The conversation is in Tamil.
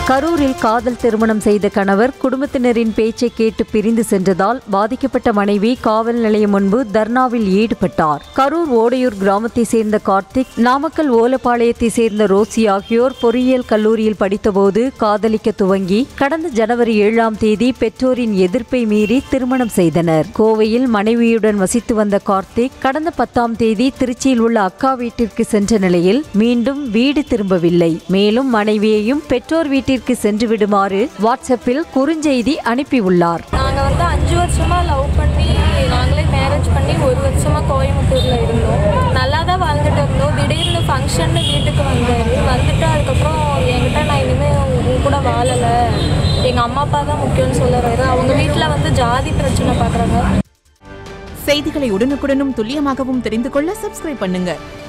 கரூரில் காதல் திருமணம் செய்த கணவர் குடும்பத்தினரின் பேச்சை கேட்டு பிரிந்து சென்றதால் பாதிக்கப்பட்ட மனைவி காவல் நிலையம் முன்பு தர்ணாவில் ஈடுபட்டார் கரூர் ஓடையூர் கிராமத்தை சேர்ந்த கார்த்திக் நாமக்கல் ஓலப்பாளையத்தை சேர்ந்த ரோசி ஆகியோர் பொறியியல் கல்லூரியில் படித்தபோது காதலிக்க துவங்கி கடந்த ஜனவரி ஏழாம் தேதி பெற்றோரின் எதிர்ப்பை மீறி திருமணம் செய்தனர் கோவையில் மனைவியுடன் வசித்து வந்த கார்த்திக் கடந்த பத்தாம் தேதி திருச்சியில் உள்ள அக்கா வீட்டிற்கு சென்ற நிலையில் மீண்டும் வீடு திரும்பவில்லை மேலும் மனைவியையும் பெற்றோர் வீட்டிற்கு சென்று விடுமாறு வாட்ஸ்அப்பில் குறுஞ்செய்தி அனுப்பியுள்ளார் நாங்கள் வந்து அஞ்சு வருஷமாக லவ் பண்ணி நாங்களே மேரேஜ் பண்ணி ஒரு வருஷமாக கோயம்புத்தூரில் இருந்தோம் நல்லா தான் வாழ்ந்துட்டு இருந்தோம் திடீர்னு ஃபங்க்ஷன்னு வீட்டுக்கு வந்தார் வந்துட்டு அதுக்கப்புறம் என்கிட்ட நான் இனிமேல் உங்க கூட வாழலை எங்கள் அம்மா அப்பா தான் முக்கியம்னு சொல்லுறாரு அவங்க வீட்டில் வந்து ஜாதி பிரச்சனை பார்க்குறாங்க செய்திகளை உடனுக்குடனும் துல்லியமாகவும் தெரிந்து கொள்ள சப்ஸ்கிரைப் பண்ணுங்க